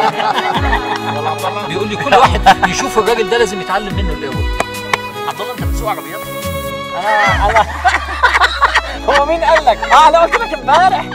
بيقول لي كل واحد يشوف الراجل ده لازم يتعلم منه الاول عبد الله انت بتسوق عربيات انا انا هو مين قال لك؟ اه انا قلت لك امبارح